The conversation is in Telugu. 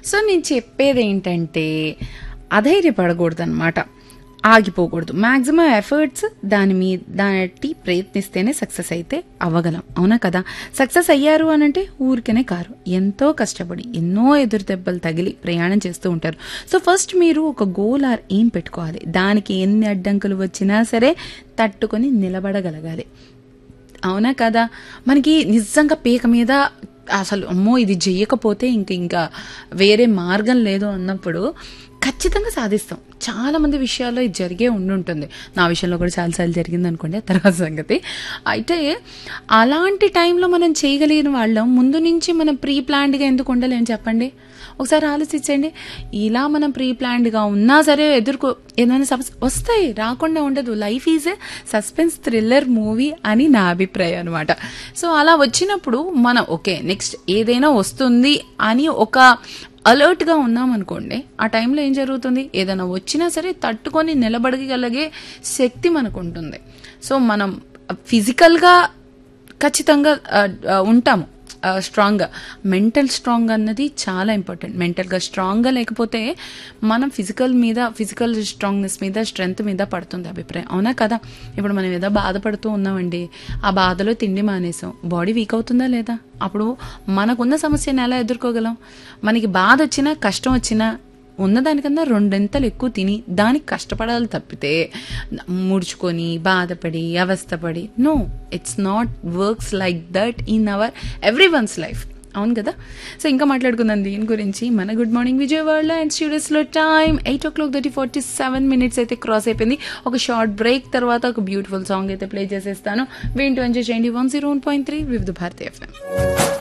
సో నేను చెప్పేది ఏంటంటే అధైర్యపడకూడదు ఆగిపోకూడదు మ్యాక్సిమం ఎఫర్ట్స్ దాని మీద దాటి ప్రయత్నిస్తేనే సక్సెస్ అయితే అవ్వగలం అవునా కదా సక్సెస్ అయ్యారు అని అంటే ఊరికనే కారు ఎంతో కష్టపడి ఎన్నో ఎదురు దెబ్బలు తగిలి ప్రయాణం చేస్తూ ఉంటారు సో ఫస్ట్ మీరు ఒక గోల్ ఆర్ ఏం పెట్టుకోవాలి దానికి ఎన్ని అడ్డంకులు వచ్చినా సరే తట్టుకొని నిలబడగలగాలి అవునా కదా మనకి నిజంగా పీక మీద అసలు అమ్మో ఇది చెయ్యకపోతే ఇంక ఇంకా వేరే మార్గం లేదు అన్నప్పుడు ఖచ్చితంగా సాధిస్తాం చాలా మంది విషయాల్లో ఇది జరిగే ఉండుంటుంది నా విషయంలో కూడా చాలాసార్లు జరిగింది అనుకోండి ఆ తర్వాత సంగతి అయితే అలాంటి టైంలో మనం చేయగలిగిన వాళ్ళం ముందు నుంచి మనం ప్రీ ప్లాన్డ్గా ఎందుకు ఉండలేం చెప్పండి ఒకసారి ఆలోచించండి ఇలా మనం ప్రీ ప్లాన్డ్గా ఉన్నా సరే ఎదుర్కో ఏదైనా సమస్య వస్తాయి రాకుండా ఉండదు life is a suspense thriller movie అని నా అభిప్రాయం అనమాట సో అలా వచ్చినప్పుడు మనం ఓకే నెక్స్ట్ ఏదైనా వస్తుంది అని ఒక అలర్ట్గా ఉన్నామనుకోండి ఆ టైంలో ఏం జరుగుతుంది ఏదైనా వచ్చినా సరే తట్టుకొని నిలబడగలిగే శక్తి మనకు ఉంటుంది సో మనం ఫిజికల్గా ఖచ్చితంగా ఆ, ఆ, ఉంటాము స్ట్రాంగ్గా మెంటల్ స్ట్రాంగ్ అన్నది చాలా ఇంపార్టెంట్ మెంటల్గా స్ట్రాంగ్గా లేకపోతే మనం ఫిజికల్ మీద ఫిజికల్ స్ట్రాంగ్నెస్ మీద స్ట్రెంగ్త్ మీద పడుతుంది అభిప్రాయం అవునా కదా ఇప్పుడు మనం ఏదో బాధపడుతూ ఉన్నామండి ఆ బాధలో తిండి మానేసాం బాడీ వీక్ అవుతుందా లేదా అప్పుడు మనకున్న సమస్యను ఎలా ఎదుర్కోగలం మనకి బాధ వచ్చినా కష్టం వచ్చినా ఉన్నదానికన్నా రెండింతలు ఎక్కువ తిని దానికి కష్టపడాలి తప్పితే ముడుచుకొని బాధపడి అవస్థపడి no it's not works like that in our everyone's life అవును కదా సో ఇంకా మాట్లాడుకుందాం దీని గురించి మన గుడ్ మార్నింగ్ విజయవాడలో అండ్ స్టూడియోస్లో time eight o'clock thirty forty seven minutes అయితే క్రాస్ అయిపోయింది ఒక షార్ట్ బ్రేక్ తర్వాత ఒక బ్యూటిఫుల్ సాంగ్ అయితే ప్లే చేసేస్తాను వింటూ ఎంజాయ్ చేయండి one zero one point three Vividh Bharati FM